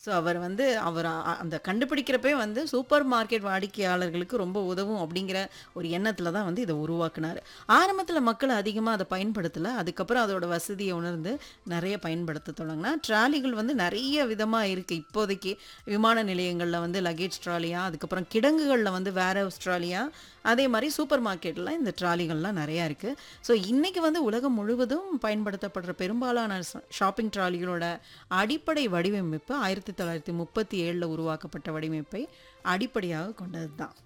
so அவர் வந்து அவர் அ- அந்த கண்டுபிடிக்கிறப்பே வந்து சூப்பர் மார்க்கெட் வாடிக்கையாளர்களுக்கு ரொம்ப உதவும் அப்படிங்கிற ஒரு எண்ணத்தில் தான் வந்து இதை உருவாக்குனார் ஆரம்பத்தில் மக்கள் அதிகமாக அதை பயன்படுத்தலை அதுக்கப்புறம் அதோட வசதியை உணர்ந்து நிறைய பயன்படுத்த தொடங்கினா ட்ராலிகள் வந்து நிறைய விதமாக இருக்குது இப்போதைக்கு விமான நிலையங்களில் வந்து லக்கேஜ் ட்ராலியா அதுக்கப்புறம் கிடங்குகளில் வந்து வேற ட்ராலியா அதே மாதிரி சூப்பர் மார்க்கெட்டில் இந்த ட்ராலிகள்லாம் நிறையா இருக்குது ஸோ இன்றைக்கி வந்து உலகம் முழுவதும் பயன்படுத்தப்படுற பெரும்பாலான ஷாப்பிங் ட்ராலிகளோட அடிப்படை வடிவமைப்பு ஆயிரத்தி தொள்ளாயிரத்தி முப்பத்தி ஏழில் உருவாக்கப்பட்ட வடிவமைப்பை அடிப்படையாக கொண்டது தான்